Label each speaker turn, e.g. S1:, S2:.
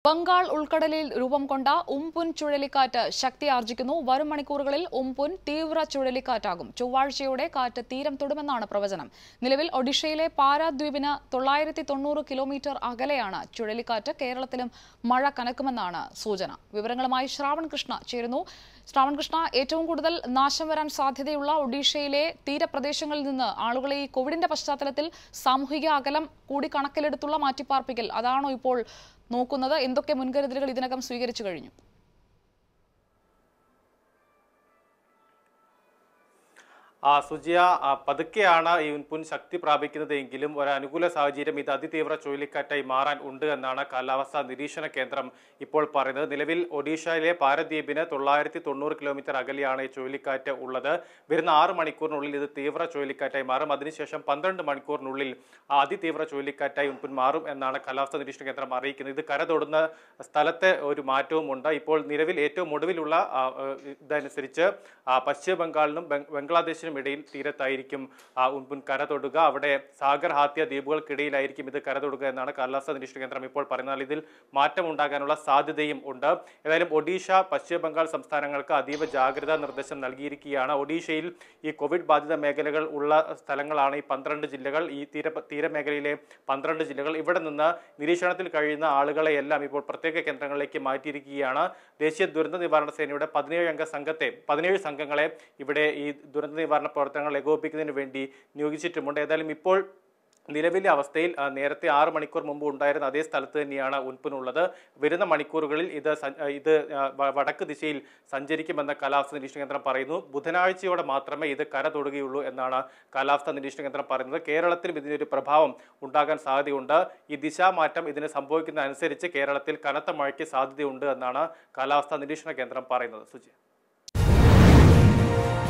S1: ബംഗാൾ ഉൾക്കടലിൽ രൂപം കൊണ്ട ഉംപുൻ ചുഴലിക്കാറ്റ് ശക്തിയാർജിക്കുന്നു വരും മണിക്കൂറുകളിൽ ഉംപുൻ തീവ്ര ചുഴലിക്കാറ്റാകും ചൊവ്വാഴ്ചയോടെ കാറ്റ് തീരം തൊടുമെന്നാണ് പ്രവചനം നിലവിൽ ഒഡീഷയിലെ പാരാദ്വീപിന് തൊള്ളായിരത്തി തൊണ്ണൂറ് കിലോമീറ്റർ അകലെയാണ് ചുഴലിക്കാറ്റ് കേരളത്തിലും മഴ കനക്കുമെന്നാണ് സൂചന വിവരങ്ങളുമായി ശ്രാവൺ കൃഷ്ണ ചേരുന്നു ശ്രാവൺ കൃഷ്ണ ഏറ്റവും കൂടുതൽ നാശം വരാൻ സാധ്യതയുള്ള ഒഡീഷയിലെ തീരപ്രദേശങ്ങളിൽ നിന്ന് ആളുകളെ ഈ കോവിഡിന്റെ പശ്ചാത്തലത്തിൽ സാമൂഹിക അകലം കൂടി കണക്കിലെടുത്തുള്ള മാറ്റിപ്പാർപ്പിക്കൽ അതാണോ ഇപ്പോൾ നോക്കുന്നത് എന്തൊക്കെ മുൻകരുതലുകൾ ഇതിനകം സ്വീകരിച്ചു കഴിഞ്ഞു
S2: ആ സുജിയ ആ, പതുക്കെയാണ് ഈ ഉൻപുൻ ശക്തി പ്രാപിക്കുന്നത് എങ്കിലും ഒരു അനുകൂല സാഹചര്യം ഇത് അതിതീവ്ര ചുഴലിക്കാറ്റായി മാറാൻ ഉണ്ട് എന്നാണ് കാലാവസ്ഥാ നിരീക്ഷണ കേന്ദ്രം ഇപ്പോൾ പറയുന്നത് നിലവിൽ ഒഡീഷയിലെ പാരദ്വീപിന് തൊള്ളായിരത്തി തൊണ്ണൂറ് കിലോമീറ്റർ അകലെയാണ് ഈ ചുഴലിക്കാറ്റ് ഉള്ളത് വരുന്ന ആറ് മണിക്കൂറിനുള്ളിൽ ഇത് തീവ്ര ചുഴലിക്കാറ്റായി മാറും അതിനുശേഷം പന്ത്രണ്ട് മണിക്കൂറിനുള്ളിൽ ആ അതിതീവ്ര ചുഴലിക്കാറ്റായി ഉൻപുൻ മാറും എന്നാണ് കാലാവസ്ഥാ നിരീക്ഷണ കേന്ദ്രം അറിയിക്കുന്നത് ഇത് കര തൊടുന്ന സ്ഥലത്തെ ഒരു മാറ്റവും ഉണ്ട് ഇപ്പോൾ നിലവിൽ ഏറ്റവും ഒടുവിലുള്ള ആ, ആ, ഇതനുസരിച്ച് ആ, പശ്ചിമ ബംഗാളിനും ബംഗ്- ബംഗ്ലാദേശിനും ഇടയിൽ തീരത്തായിരിക്കും ആ, ഉൻപുൻ കര തൊടുക അവിടെ സാഗർ ഹാത്യ ദ്വീപുകൾക്കിടയിലായിരിക്കും ഇത് കര തൊടുക എന്നാണ് കാലാവസ്ഥാ നിരീക്ഷണ കേന്ദ്രം ഇപ്പോൾ പറയുന്നത് ഇതിൽ മാറ്റം ഉണ്ടാകാനുള്ള സാധ്യതയും ഉണ്ട് ഏതായാലും ഒഡീഷ പശ്ചിമ ബംഗാൾ സംസ്ഥാനങ്ങൾക്ക് അതീവ ജാഗ്രതാ നിർദ്ദേശം നൽകിയിരിക്കുകയാണ് ഒഡീഷയിൽ ഈ കോവിഡ് ബാധിത മേഖലകൾ ഉള്ള സ്ഥലങ്ങളാണ് ഈ പന്ത്രണ്ട് ജില്ലകൾ ഈ തീര തീരമേഖലയിലെ പന്ത്രണ്ട് ജില്ലകൾ ഇവിടെ നിന്ന് നിരീക്ഷണത്തിൽ കഴിയുന്ന ആളുകളെ എല്ലാം ഇപ്പോൾ പ്രത്യേക കേന്ദ്രങ്ങളിലേക്ക് മാറ്റിയിരിക്കുകയാണ് ദേശീയ ദുരന്ത നിവാരണ സേനയുടെ പതിനേഴ് അംഗ സംഘത്തെ പതിനേഴ് സംഘങ്ങളെ ഇവിടെ ഈ ദുരന്ത നിവാരണ പ്രവർത്തനങ്ങൾ ഏകോപിപ്പിക്കുന്നതിന് വേണ്ടി നിയോഗിച്ചിട്ടുമുണ്ട് ഏതായാലും ഇപ്പോൾ നിലവിലെ അവസ്ഥയിൽ ആ, നേരത്തെ ആറ് മണിക്കൂർ മുമ്പ് ഉണ്ടായിരുന്ന അതേ സ്ഥലത്ത് തന്നെയാണ് ഉൻപുനുള്ളത് വരുന്ന മണിക്കൂറുകളിൽ ഇത് സ- ആ, ഇത് ആ, വ- വടക്ക് ദിശയിൽ സഞ്ചരിക്കുമെന്ന് കാലാവസ്ഥാ നിരീക്ഷണ കേന്ദ്രം പറയുന്നു ബുധനാഴ്ചയോടെ മാത്രമേ ഇത് കര തൊടുകയുള്ളൂ എന്നാണ് കാലാവസ്ഥാ നിരീക്ഷണ കേന്ദ്രം പറയുന്നത് കേരളത്തിലും ഇതിനൊരു പ്രഭാവം ഉണ്ടാകാൻ സാധ്യതയുണ്ട് ഈ ദിശാമാറ്റം ഇതിന് സംഭവിക്കുന്ന അനുസരിച്ച് കേരളത്തിൽ കനത്ത മഴയ്ക്ക് സാധ്യതയുണ്ട് എന്നാണ് കാലാവസ്ഥാ നിരീക്ഷണ കേന്ദ്രം പറയുന്നത് സുജി